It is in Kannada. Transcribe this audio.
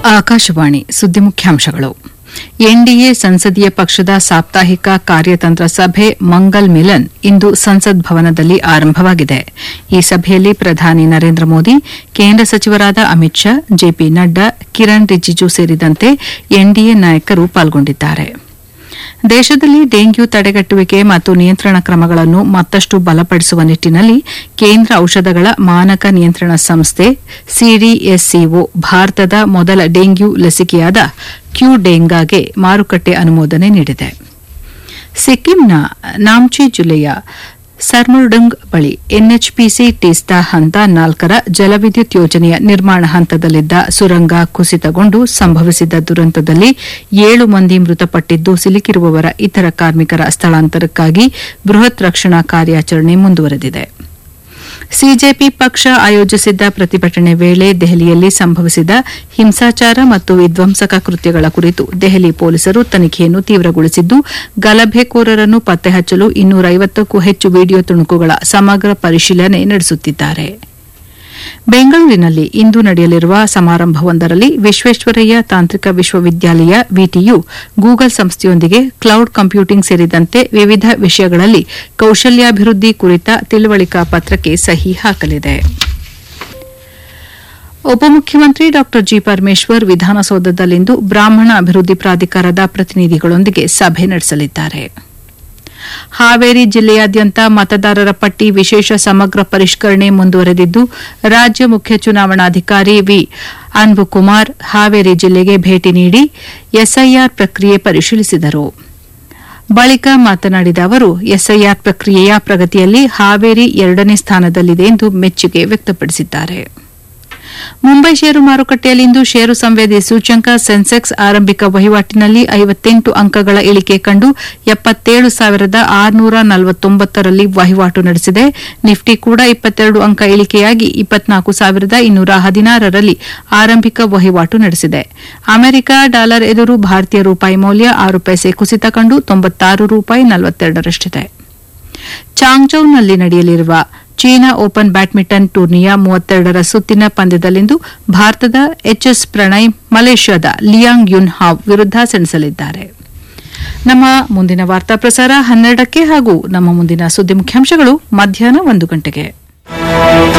ಆಕಾಶವಾಣಿ ಸುದ್ದಿ ಮುಖ್ಯಾಂಶಗಳು ಎನ್ಡಿಎ ಸಂಸದೀಯ ಪಕ್ಷದ ಸಾಪ್ತಾಹಿಕ ಕಾರ್ಯತಂತ್ರ ಸಭೆ ಮಂಗಲ್ ಮಿಲನ್ ಇಂದು ಸಂಸತ್ ಭವನದಲ್ಲಿ ಆರಂಭವಾಗಿದೆ ಈ ಸಭೆಯಲ್ಲಿ ಪ್ರಧಾನಿ ನರೇಂದ್ರ ಮೋದಿ ಕೇಂದ್ರ ಸಚಿವರಾದ ಅಮಿತ್ ಶಾ ಜೆಪಿ ನಡ್ಡಾ ಕಿರಣ್ ರಿಜಿಜು ಸೇರಿದಂತೆ ಎನ್ಡಿಎ ನಾಯಕರು ಪಾಲ್ಗೊಂಡಿದ್ದಾರೆ ದೇಶದಲ್ಲಿ ಡೆಂಗ್ಯೂ ತಡೆಗಟ್ಟುವಿಕೆ ಮತ್ತು ನಿಯಂತ್ರಣ ಕ್ರಮಗಳನ್ನು ಮತ್ತಷ್ಟು ಬಲಪಡಿಸುವ ನಿಟ್ಟಿನಲ್ಲಿ ಕೇಂದ್ರ ಔಷಧಗಳ ಮಾನಕ ನಿಯಂತ್ರಣ ಸಂಸ್ಥೆ ಸಿಡಿಎಸ್ಸಿಒ ಭಾರತದ ಮೊದಲ ಡೆಂಗ್ಯೂ ಲಸಿಕೆಯಾದ ಕ್ಯೂ ಡೆಂಗಾಗೆ ಮಾರುಕಟ್ಟೆ ಅನುಮೋದನೆ ನೀಡಿದೆ ಸಿಕ್ಕಿಂನ ನಾಮ್ಚಿ ಜಿಲ್ಲೆಯ ಸರ್ಮುರ್ಡುಂಗ್ ಬಳಿ ಎನ್ಎಚ್ಪಿಸಿ ಟೀಸ್ತಾ ಹಂತ ನಾಲ್ಕರ ಜಲವಿದ್ಯುತ್ ಯೋಜನೆಯ ನಿರ್ಮಾಣ ಹಂತದಲ್ಲಿದ್ದ ಸುರಂಗ ಕುಸಿತಗೊಂಡು ಸಂಭವಿಸಿದ ದುರಂತದಲ್ಲಿ ಏಳು ಮಂದಿ ಮೃತಪಟ್ಟಿದ್ದು ಸಿಲುಕಿರುವವರ ಇತರ ಕಾರ್ಮಿಕರ ಸ್ಥಳಾಂತರಕ್ಕಾಗಿ ಬೃಹತ್ ರಕ್ಷಣಾ ಕಾರ್ಯಾಚರಣೆ ಮುಂದುವರೆದಿದೆ ಸಿಜೆಪಿ ಪಕ್ಷ ಆಯೋಜಿಸಿದ್ದ ಪ್ರತಿಭಟನೆ ವೇಳೆ ದೆಹಲಿಯಲ್ಲಿ ಸಂಭವಿಸಿದ ಹಿಂಸಾಚಾರ ಮತ್ತು ವಿಧ್ವಂಸಕ ಕೃತ್ಯಗಳ ಕುರಿತು ದೆಹಲಿ ಪೊಲೀಸರು ತನಿಖೆಯನ್ನು ತೀವ್ರಗೊಳಿಸಿದ್ದು ಗಲಭೆಕೋರರನ್ನು ಪತ್ತೆ ಹಚ್ಚಲು ಇನ್ನೂರೈವತ್ತಕ್ಕೂ ಹೆಚ್ಚು ವಿಡಿಯೋ ತುಣುಕುಗಳ ಸಮಗ್ರ ಪರಿಶೀಲನೆ ನಡೆಸುತ್ತಿದ್ದಾರೆ ಬೆಂಗಳೂರಿನಲ್ಲಿ ಇಂದು ನಡೆಯಲಿರುವ ಸಮಾರಂಭವೊಂದರಲ್ಲಿ ವಿಶ್ವೇಶ್ವರಯ್ಯ ತಾಂತ್ರಿಕ ವಿಶ್ವವಿದ್ಯಾಲಯ ವಿಟಿಯು ಗೂಗಲ್ ಸಂಸ್ಥೆಯೊಂದಿಗೆ ಕ್ಲೌಡ್ ಕಂಪ್ಯೂಟಿಂಗ್ ಸೇರಿದಂತೆ ವಿವಿಧ ವಿಷಯಗಳಲ್ಲಿ ಕೌಶಲ್ಯಾಭಿವೃದ್ಧಿ ಕುರಿತ ತಿಳುವಳಿಕಾ ಪತ್ರಕ್ಕೆ ಸಹಿ ಹಾಕಲಿದೆ ಉಪಮುಖ್ಯಮಂತ್ರಿ ಡಾ ಜಿ ಪರಮೇಶ್ವರ್ ವಿಧಾನಸೌಧದಲ್ಲಿಂದು ಬ್ರಾಹ್ಮಣ ಅಭಿವೃದ್ಧಿ ಪ್ರಾಧಿಕಾರದ ಪ್ರತಿನಿಧಿಗಳೊಂದಿಗೆ ಸಭೆ ನಡೆಸಲಿದ್ದಾರೆ ಹಾವೇರಿ ಜಿಲ್ಲೆಯಾದ್ಯಂತ ಮತದಾರರ ಪಟ್ಟಿ ವಿಶೇಷ ಸಮಗ್ರ ಪರಿಷ್ಕರಣೆ ಮುಂದುವರೆದಿದ್ದು ರಾಜ್ಯ ಮುಖ್ಯ ಚುನಾವಣಾಧಿಕಾರಿ ವಿ ಅನ್ಬುಕುಮಾರ್ ಹಾವೇರಿ ಜಿಲ್ಲೆಗೆ ಭೇಟಿ ನೀಡಿ ಎಸ್ಐಆರ್ ಪ್ರಕ್ರಿಯೆ ಪರಿಶೀಲಿಸಿದರು ಬಳಿಕ ಮಾತನಾಡಿದ ಅವರು ಎಸ್ಐಆರ್ ಪ್ರಕ್ರಿಯೆಯ ಪ್ರಗತಿಯಲ್ಲಿ ಹಾವೇರಿ ಎರಡನೇ ಸ್ಥಾನದಲ್ಲಿದೆ ಎಂದು ಮೆಚ್ಚುಗೆ ವ್ಯಕ್ತಪಡಿಸಿದ್ದಾರೆ ಮುಂಬೈ ಷೇರು ಮಾರುಕಟ್ಟೆಯಲ್ಲಿಂದು ಷೇರು ಸಂವೇದಿ ಸೂಚ್ಯಂಕ ಸೆನ್ಸೆಕ್ಸ್ ಆರಂಭಿಕ ವಹಿವಾಟಿನಲ್ಲಿ ಐವತ್ತೆಂಟು ಅಂಕಗಳ ಇಳಿಕೆ ಕಂಡು ಎಪ್ಪತ್ತೇಳು ಸಾವಿರದ ಆರುನೂರ ನಲವತ್ತೊಂಬತ್ತರಲ್ಲಿ ವಹಿವಾಟು ನಡೆಸಿದೆ ನಿಫ್ಟಿ ಕೂಡ ಇಪ್ಪತ್ತೆರಡು ಅಂಕ ಇಳಿಕೆಯಾಗಿ ಇಪ್ಪತ್ನಾಲ್ಕು ಸಾವಿರದ ಇನ್ನೂರ ಹದಿನಾರರಲ್ಲಿ ಆರಂಭಿಕ ವಹಿವಾಟು ನಡೆಸಿದೆ ಅಮೆರಿಕ ಡಾಲರ್ ಎದುರು ಭಾರತೀಯ ರೂಪಾಯಿ ಮೌಲ್ಯ ಆರು ಪೈಸೆ ಕುಸಿತ ಕಂಡು ತೊಂಬತ್ತಾರು ರೂಪಾಯಿ ನಲವತ್ತೆರಡರಷ್ಟಿದೆ ಚಾಂಗ್ಜೌನಲ್ಲಿ ನಡೆಯಲಿರುವ ಚೀನಾ ಓಪನ್ ಬ್ಯಾಡ್ಮಿಂಟನ್ ಟೂರ್ನಿಯ ಮೂವತ್ತೆರಡರ ಸುತ್ತಿನ ಪಂದ್ಯದಲ್ಲಿಂದು ಭಾರತದ ಎಚ್ಎಸ್ ಪ್ರಣಯ್ ಮಲೇಷ್ಯಾದ ಲಿಯಾಂಗ್ ಯುನ್ ಹಾವ್ ವಿರುದ್ಧ ಸೆಣಸಲಿದ್ದಾರೆ ನಮ್ಮ ಮುಂದಿನ ವಾರ್ತಾ ಪ್ರಸಾರ ಹನ್ನೆರಡಕ್ಕೆ ಹಾಗೂ ನಮ್ಮ ಮುಂದಿನ ಸುದ್ದಿ ಮುಖ್ಯಾಂಶಗಳು ಮಧ್ಯಾಹ್ನ ಒಂದು ಗಂಟೆಗೆ